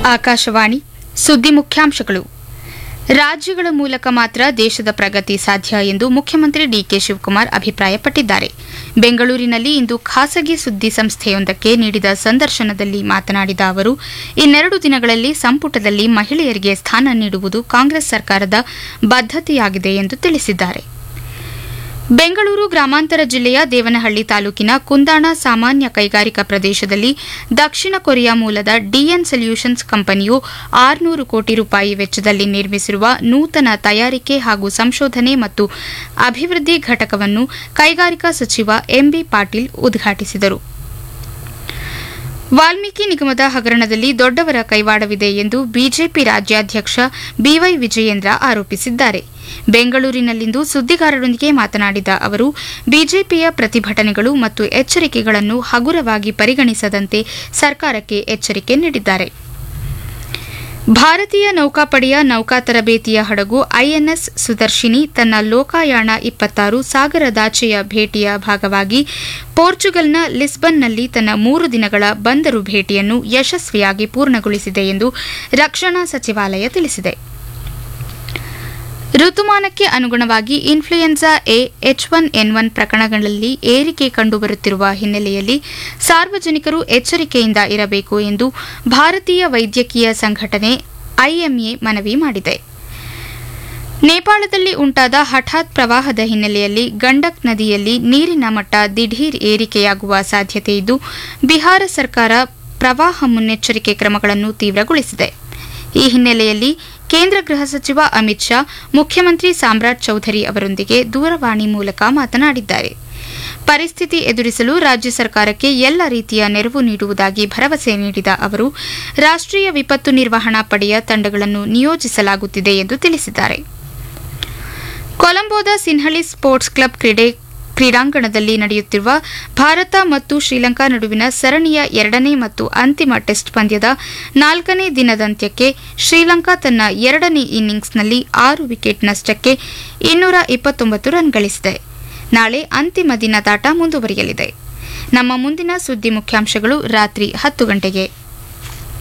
ಆಕಾಶವಾಣಿ ಸುದ್ದಿ ಮುಖ್ಯಾಂಶಗಳು ರಾಜ್ಯಗಳ ಮೂಲಕ ಮಾತ್ರ ದೇಶದ ಪ್ರಗತಿ ಸಾಧ್ಯ ಎಂದು ಮುಖ್ಯಮಂತ್ರಿ ಡಿಕೆ ಶಿವಕುಮಾರ್ ಅಭಿಪ್ರಾಯಪಟ್ಟಿದ್ದಾರೆ ಬೆಂಗಳೂರಿನಲ್ಲಿ ಇಂದು ಖಾಸಗಿ ಸುದ್ದಿ ಸಂಸ್ಥೆಯೊಂದಕ್ಕೆ ನೀಡಿದ ಸಂದರ್ಶನದಲ್ಲಿ ಮಾತನಾಡಿದ ಅವರು ಇನ್ನೆರಡು ದಿನಗಳಲ್ಲಿ ಸಂಪುಟದಲ್ಲಿ ಮಹಿಳೆಯರಿಗೆ ಸ್ಥಾನ ನೀಡುವುದು ಕಾಂಗ್ರೆಸ್ ಸರ್ಕಾರದ ಬದ್ಧತೆಯಾಗಿದೆ ಎಂದು ತಿಳಿಸಿದ್ದಾರೆ ಬೆಂಗಳೂರು ಗ್ರಾಮಾಂತರ ಜಿಲ್ಲೆಯ ದೇವನಹಳ್ಳಿ ತಾಲೂಕಿನ ಕುಂದಾಣ ಸಾಮಾನ್ಯ ಕೈಗಾರಿಕಾ ಪ್ರದೇಶದಲ್ಲಿ ದಕ್ಷಿಣ ಕೊರಿಯಾ ಮೂಲದ ಡಿಎನ್ ಸೊಲ್ಯೂಷನ್ಸ್ ಕಂಪನಿಯು ಆರುನೂರು ಕೋಟಿ ರೂಪಾಯಿ ವೆಚ್ಚದಲ್ಲಿ ನಿರ್ಮಿಸಿರುವ ನೂತನ ತಯಾರಿಕೆ ಹಾಗೂ ಸಂಶೋಧನೆ ಮತ್ತು ಅಭಿವೃದ್ಧಿ ಘಟಕವನ್ನು ಕೈಗಾರಿಕಾ ಸಚಿವ ಎಂಬಿ ಪಾಟೀಲ್ ಉದ್ಘಾಟಿಸಿದರು ವಾಲ್ಮೀಕಿ ನಿಗಮದ ಹಗರಣದಲ್ಲಿ ದೊಡ್ಡವರ ಕೈವಾಡವಿದೆ ಎಂದು ಬಿಜೆಪಿ ರಾಜ್ಯಾಧ್ಯಕ್ಷ ಬಿವೈ ವಿಜಯೇಂದ್ರ ಆರೋಪಿಸಿದ್ದಾರೆ ಬೆಂಗಳೂರಿನಲ್ಲಿಂದು ಸುದ್ದಿಗಾರರೊಂದಿಗೆ ಮಾತನಾಡಿದ ಅವರು ಬಿಜೆಪಿಯ ಪ್ರತಿಭಟನೆಗಳು ಮತ್ತು ಎಚ್ಚರಿಕೆಗಳನ್ನು ಹಗುರವಾಗಿ ಪರಿಗಣಿಸದಂತೆ ಸರ್ಕಾರಕ್ಕೆ ಎಚ್ಚರಿಕೆ ನೀಡಿದ್ದಾರೆ ಭಾರತೀಯ ನೌಕಾಪಡೆಯ ನೌಕಾ ತರಬೇತಿಯ ಹಡಗು ಐಎನ್ಎಸ್ ಸುದರ್ಶಿನಿ ತನ್ನ ಲೋಕಾಯಾಣ ಇಪ್ಪತ್ತಾರು ಸಾಗರದಾಚೆಯ ಭೇಟಿಯ ಭಾಗವಾಗಿ ಪೋರ್ಚುಗಲ್ನ ಲಿಸ್ಬನ್ನಲ್ಲಿ ತನ್ನ ಮೂರು ದಿನಗಳ ಬಂದರು ಭೇಟಿಯನ್ನು ಯಶಸ್ವಿಯಾಗಿ ಪೂರ್ಣಗೊಳಿಸಿದೆ ಎಂದು ರಕ್ಷಣಾ ಸಚಿವಾಲಯ ತಿಳಿಸಿದೆ ಋತುಮಾನಕ್ಕೆ ಅನುಗುಣವಾಗಿ influenza A H one N one ಪ್ರಕರಣಗಳಲ್ಲಿ ಏರಿಕೆ ಕಂಡುಬರುತ್ತಿರುವ ಹಿನ್ನೆಲೆಯಲ್ಲಿ ಸಾರ್ವಜನಿಕರು ಎಚ್ಚರಿಕೆಯಿಂದ ಇರಬೇಕು ಎಂದು ಭಾರತೀಯ ವೈದ್ಯಕೀಯ ಸಂಘಟನೆ ಐಎಂಎ ಮನವಿ ಮಾಡಿದೆ ನೇಪಾಳದಲ್ಲಿ ಉಂಟಾದ ಹಠಾತ್ ಪ್ರವಾಹದ ಹಿನ್ನೆಲೆಯಲ್ಲಿ ಗಂಡಕ್ ನದಿಯಲ್ಲಿ ನೀರಿನ ಮಟ್ಟ ದಿಢೀರ್ ಏರಿಕೆಯಾಗುವ ಸಾಧ್ಯತೆಯಿದ್ದು ಬಿಹಾರ ಸರ್ಕಾರ ಪ್ರವಾಹ ಮುನ್ನೆಚ್ಚರಿಕೆ ಕ್ರಮಗಳನ್ನು ತೀವ್ರಗೊಳಿಸಿದೆ ಈ ಹಿನ್ನೆಲೆಯಲ್ಲಿ ಕೇಂದ್ರ ಗೃಹ ಸಚಿವ ಅಮಿತ್ ಶಾ ಮುಖ್ಯಮಂತ್ರಿ ಸಾಮ್ರಾಟ್ ಚೌಧರಿ ಅವರೊಂದಿಗೆ ದೂರವಾಣಿ ಮೂಲಕ ಮಾತನಾಡಿದ್ದಾರೆ ಪರಿಸ್ಥಿತಿ ಎದುರಿಸಲು ರಾಜ್ಯ ಸರ್ಕಾರಕ್ಕೆ ಎಲ್ಲ ರೀತಿಯ ನೆರವು ನೀಡುವುದಾಗಿ ಭರವಸೆ ನೀಡಿದ ಅವರು ರಾಷ್ಟೀಯ ವಿಪತ್ತು ನಿರ್ವಹಣಾ ಪಡೆಯ ತಂಡಗಳನ್ನು ನಿಯೋಜಿಸಲಾಗುತ್ತಿದೆ ಎಂದು ತಿಳಿಸಿದ್ದಾರೆ ಕೊಲಂಬೋದ ಸಿನ್ಹಳಿ ಸ್ಪೋರ್ಟ್ಸ್ ಕ್ಲಬ್ ಕ್ರೀಡೆ ಕ್ರೀಡಾಂಗಣದಲ್ಲಿ ನಡೆಯುತ್ತಿರುವ ಭಾರತ ಮತ್ತು ಶ್ರೀಲಂಕಾ ನಡುವಿನ ಸರಣಿಯ ಎರಡನೇ ಮತ್ತು ಅಂತಿಮ ಟೆಸ್ಟ್ ಪಂದ್ಯದ ನಾಲ್ಕನೇ ದಿನದಂತ್ಯಕ್ಕೆ ಶ್ರೀಲಂಕಾ ತನ್ನ ಎರಡನೇ ಇನ್ನಿಂಗ್ಸ್ನಲ್ಲಿ ಆರು ವಿಕೆಟ್ ನಷ್ಟಕ್ಕೆ ಇನ್ನೂರ ಇಪ್ಪತ್ತೊಂಬತ್ತು ರನ್ ಗಳಿಸಿದೆ ನಾಳೆ ಅಂತಿಮ ದಿನದಾಟ ಮುಂದುವರಿಯಲಿದೆ ನಮ್ಮ ಮುಂದಿನ ಸುದ್ದಿ ಮುಖ್ಯಾಂಶಗಳು ರಾತ್ರಿ ಹತ್ತು ಗಂಟೆಗೆ